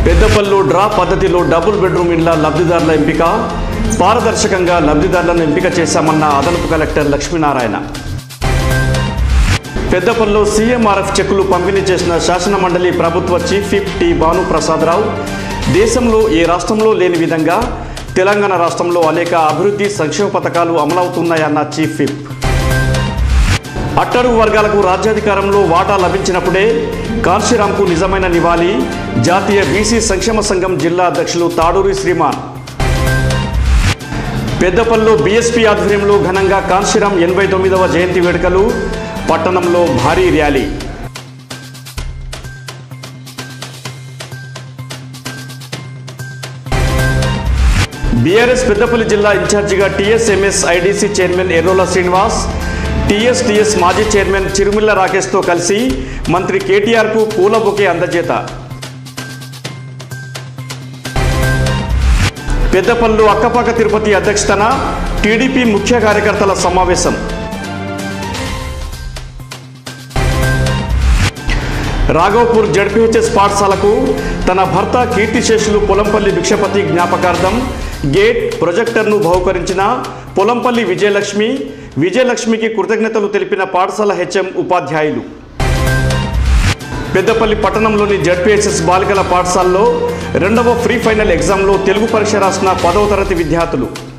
పెద్దపల్లు draw పద్ధతిలో double bedroom ఇండ్ల లబ్ధిదారుల ఎంపిక పారదర్శకంగా లబ్ధిదారులను ఎంపిక చేశామన్న అదనపు కలెక్టర్ లక్ష్మీనారాయణ పెద్దపల్లిలో సీఎంఆర్ఎఫ్ చెక్కులు పంపిణీ చేసిన శాసన మండలి ప్రభుత్వ చీఫ్ విప్ టి భానుప్రసాదరావు దేశంలో ఏ రాష్ట్రంలో లేని విధంగా తెలంగాణ రాష్ట్రంలో అనేక అభివృద్ధి సంక్షేమ పథకాలు అమలవుతున్నాయన్న చీఫ్ విప్ అట్టడుగు వర్గాలకు రాజ్యాధికారంలో వాటా లభించినప్పుడే కాంశీరాంకు నిజమైన నివాళి జాతీయ బీసీ సంక్షేమ సంఘం జిల్లా అధ్యక్షులు తాడూరి శ్రీమాన్ పెద్దపల్లిలో బీఎస్పీ ఆధ్వర్యంలో ఘనంగా కాంశీరాం ఎనభై తొమ్మిదవ జయంతి వేడుకలు పట్టణంలో భారీ ర్యాలీ బీఆర్ఎస్ పెద్దపల్లి జిల్లా ఇన్ఛార్జిగా TSMS IDC chairman Errolla Srinivas TSTS మాజీ చైర్మన్ చిరుమిల్ల రాకేష్తో కలిసి మంత్రి కేటీఆర్కు పూల బొకే అందజేత పెద్దపల్లు అక్కపాక తిరుపతి అధ్యక్షతన టీడీపీ ముఖ్య కార్యకర్తల సమావేశం రాఘవపూర్ జడ్పీహెచ్ఎస్ పాఠశాలకు తన భర్త కీర్తిశేషులు పొలంపల్లి భిక్షపతి జ్ఞాపకార్థం గేట్ ప్రొజెక్టర్ను బహుకరించిన పొలంపల్లి విజయలక్ష్మి విజయలక్ష్మికి కృతజ్ఞతలు తెలిపిన పాఠశాల హెచ్ఎం ఉపాధ్యాయులు పెద్దపల్లి పట్టణంలోని జడ్పీహెచ్ఎస్ బాలికల పాఠశాలలో రెండవ ఫ్రీ ఫైనల్ ఎగ్జామ్లో తెలుగు పరీక్ష రాసిన పదవ తరగతి విద్యార్థులు